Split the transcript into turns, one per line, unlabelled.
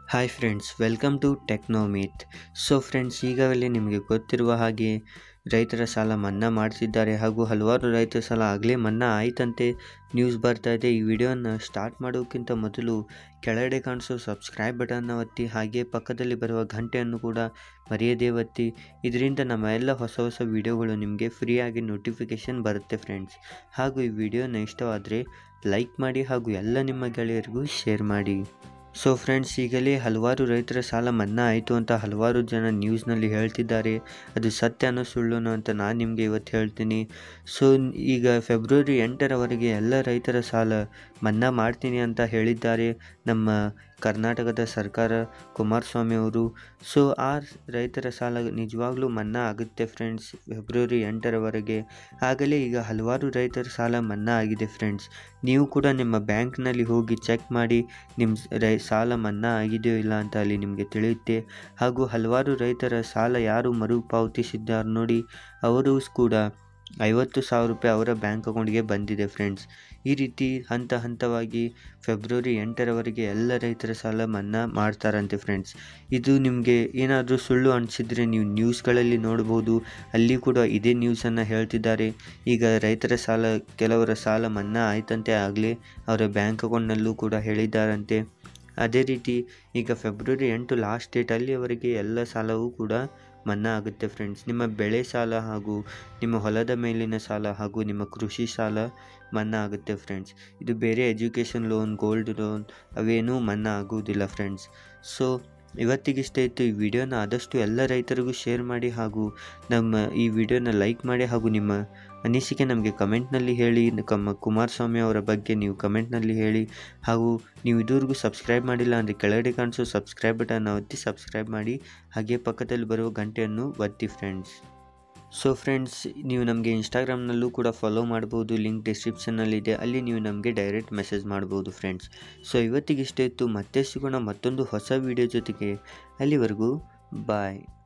hi friends welcome to technomith so friends ಈಗಾಗಲೇ ನಿಮಗೆ ಗೊತ್ತಿರುವ ಹಾಗೆ ರೈತರ ಸಾಲ ಮನ್ನಾ ಮಾಡ್ತಿದ್ದಾರೆ ಹಾಗೂ ಹಲವಾರು ರೈತರ ಸಾಲ ಆಗಲೇ ಮನ್ನಾ ಆಯ್ತಂತೆ ನ್ಯೂಸ್ ಬರ್ತಾ ಇದೆ ಈ ವಿಡಿಯೋನ ಸ್ಟಾರ್ಟ್ ಮಾಡೋಕ್ಕಿಂತ ಮೊದಲು ಕೆಳಗಡೆ ಕಾಣಿಸೋ ಸಬ್ಸ್ಕ್ರೈಬ್ ಬಟನ್ನ ಒತ್ತಿ ಹಾಗೆ ಪಕ್ಕದಲ್ಲಿ ಬರುವ ಗಂಟೆಯನ್ನು ಕೂಡ ಮರೆಯದೇ ಒತ್ತಿ ಇದರಿಂದ ನಮ್ಮ ಎಲ್ಲ ಹೊಸ ಹೊಸ ವಿಡಿಯೋಗಳು ನಿಮಗೆ ಫ್ರೀಯಾಗಿ ನೋಟಿಫಿಕೇಷನ್ ಬರುತ್ತೆ ಫ್ರೆಂಡ್ಸ್ ಹಾಗೂ ಈ ವಿಡಿಯೋನ ಇಷ್ಟವಾದರೆ ಲೈಕ್ ಮಾಡಿ ಹಾಗೂ ಎಲ್ಲ ನಿಮ್ಮ ಗೆಳೆಯರಿಗೂ ಶೇರ್ ಮಾಡಿ ಸೊ ಫ್ರೆಂಡ್ಸ್ ಈಗಲೇ ಹಲವಾರು ರೈತರ ಸಾಲ ಮನ್ನಾ ಆಯಿತು ಅಂತ ಹಲವಾರು ಜನ ನ್ಯೂಸ್ನಲ್ಲಿ ಹೇಳ್ತಿದ್ದಾರೆ ಅದು ಸತ್ಯನೋ ಸುಳ್ಳುನೋ ಅಂತ ನಾನು ನಿಮಗೆ ಇವತ್ತು ಹೇಳ್ತೀನಿ ಸೊ ಈಗ ಫೆಬ್ರವರಿ ಎಂಟರವರೆಗೆ ಎಲ್ಲ ರೈತರ ಸಾಲ ಮನ್ನಾ ಮಾಡ್ತೀನಿ ಅಂತ ಹೇಳಿದ್ದಾರೆ ನಮ್ಮ ಕರ್ನಾಟಕದ ಸರ್ಕಾರ ಕುಮಾರಸ್ವಾಮಿ ಅವರು ಸೊ ಆ ರೈತರ ಸಾಲ ನಿಜವಾಗ್ಲೂ ಮನ್ನಾ ಆಗುತ್ತೆ ಫ್ರೆಂಡ್ಸ್ ಫೆಬ್ರವರಿ ಎಂಟರವರೆಗೆ ಆಗಲೇ ಈಗ ಹಲವಾರು ರೈತರ ಸಾಲ ಮನ್ನಾ ಆಗಿದೆ ಫ್ರೆಂಡ್ಸ್ ನೀವು ಕೂಡ ನಿಮ್ಮ ಬ್ಯಾಂಕ್ನಲ್ಲಿ ಹೋಗಿ ಚೆಕ್ ಮಾಡಿ ನಿಮ್ಮ ರೈ ಸಾಲ ಮನ್ನಾ ಆಗಿದೆಯೋ ಇಲ್ಲ ಅಂತ ಅಲ್ಲಿ ನಿಮಗೆ ತಿಳಿಯುತ್ತೆ ಹಾಗೂ ಹಲವಾರು ರೈತರ ಸಾಲ ಯಾರು ಮರುಪಾವತಿಸಿದ್ದಾರೆ ನೋಡಿ ಅವರು ಕೂಡ ಐವತ್ತು ಸಾವಿರ ರೂಪಾಯಿ ಅವರ ಬ್ಯಾಂಕ್ ಅಕೌಂಟ್ಗೆ ಬಂದಿದೆ ಫ್ರೆಂಡ್ಸ್ ಈ ರೀತಿ ಹಂತ ಹಂತವಾಗಿ ಫೆಬ್ರವರಿ ಎಂಟರವರೆಗೆ ಎಲ್ಲ ರೈತರ ಸಾಲ ಮನ್ನಾ ಮಾಡ್ತಾರಂತೆ ಫ್ರೆಂಡ್ಸ್ ಇದು ನಿಮಗೆ ಏನಾದರೂ ಸುಳ್ಳು ಅನಿಸಿದರೆ ನೀವು ನ್ಯೂಸ್ಗಳಲ್ಲಿ ನೋಡ್ಬೋದು ಅಲ್ಲಿ ಕೂಡ ಇದೇ ನ್ಯೂಸನ್ನು ಹೇಳ್ತಿದ್ದಾರೆ ಈಗ ರೈತರ ಸಾಲ ಕೆಲವರ ಸಾಲ ಮನ್ನಾ ಆಯ್ತಂತೆ ಆಗಲೇ ಅವರ ಬ್ಯಾಂಕ್ ಅಕೌಂಟ್ನಲ್ಲೂ ಕೂಡ ಹೇಳಿದ್ದಾರಂತೆ ಅದೇ ರೀತಿ ಈಗ ಫೆಬ್ರವರಿ ಎಂಟು ಲಾಸ್ಟ್ ಡೇಟ್ ಅಲ್ಲಿಯವರೆಗೆ ಎಲ್ಲ ಸಾಲವೂ ಕೂಡ ಮನ್ನಾ ಆಗುತ್ತೆ ಫ್ರೆಂಡ್ಸ್ ನಿಮ್ಮ ಬೆಳೆ ಸಾಲ ಹಾಗೂ ನಿಮ್ಮ ಹೊಲದ ಮೇಲಿನ ಸಾಲ ಹಾಗೂ ನಿಮ್ಮ ಕೃಷಿ ಸಾಲ ಮನ್ನಾ ಆಗುತ್ತೆ ಫ್ರೆಂಡ್ಸ್ ಇದು ಬೇರೆ ಎಜುಕೇಷನ್ ಲೋನ್ ಗೋಲ್ಡ್ ಲೋನ್ ಅವೇನೂ ಮನ್ನಾ ಆಗುವುದಿಲ್ಲ ಫ್ರೆಂಡ್ಸ್ ಸೊ ಇವತ್ತಿಗಿಷ್ಟೇ ಇತ್ತು ಈ ವಿಡಿಯೋನ ಆದಷ್ಟು ಎಲ್ಲ ರೈತರಿಗೂ ಶೇರ್ ಮಾಡಿ ಹಾಗೂ ನಮ್ಮ ಈ ವಿಡಿಯೋನ ಲೈಕ್ ಮಾಡಿ ಹಾಗೂ ನಿಮ್ಮ ಅನಿಸಿಕೆ ನಮಗೆ ಕಮೆಂಟ್ನಲ್ಲಿ ಹೇಳಿ ನಮ್ಮ ಕುಮಾರಸ್ವಾಮಿ ಅವರ ಬಗ್ಗೆ ನೀವು ಕಮೆಂಟ್ನಲ್ಲಿ ಹೇಳಿ ಹಾಗೂ ನೀವು ಇದುವರೆಗೂ ಸಬ್ಸ್ಕ್ರೈಬ್ ಮಾಡಿಲ್ಲ ಅಂದರೆ ಕೆಳಗಡೆ ಕಾಣಿಸೋ ಸಬ್ಸ್ಕ್ರೈಬ್ ಬಟನ್ನ ಒತ್ತಿ ಸಬ್ಸ್ಕ್ರೈಬ್ ಮಾಡಿ ಹಾಗೆ ಪಕ್ಕದಲ್ಲಿ ಬರುವ ಗಂಟೆಯನ್ನು ಒತ್ತಿ ಫ್ರೆಂಡ್ಸ್ ಸೊ ಫ್ರೆಂಡ್ಸ್ ನೀವು ನಮಗೆ ಇನ್ಸ್ಟಾಗ್ರಾಮ್ನಲ್ಲೂ ಕೂಡ ಫಾಲೋ ಮಾಡ್ಬೋದು ಲಿಂಕ್ ಡಿಸ್ಕ್ರಿಪ್ಷನ್ನಲ್ಲಿದೆ ಅಲ್ಲಿ ನೀವು ನಮಗೆ ಡೈರೆಕ್ಟ್ ಮೆಸೇಜ್ ಮಾಡ್ಬೋದು ಫ್ರೆಂಡ್ಸ್ ಸೊ ಇವತ್ತಿಗಿಷ್ಟೇ ಇತ್ತು ಮತ್ತೆ ಸಿಗೋಣ ಮತ್ತೊಂದು ಹೊಸ ವಿಡಿಯೋ ಜೊತೆಗೆ ಅಲ್ಲಿವರೆಗೂ ಬಾಯ್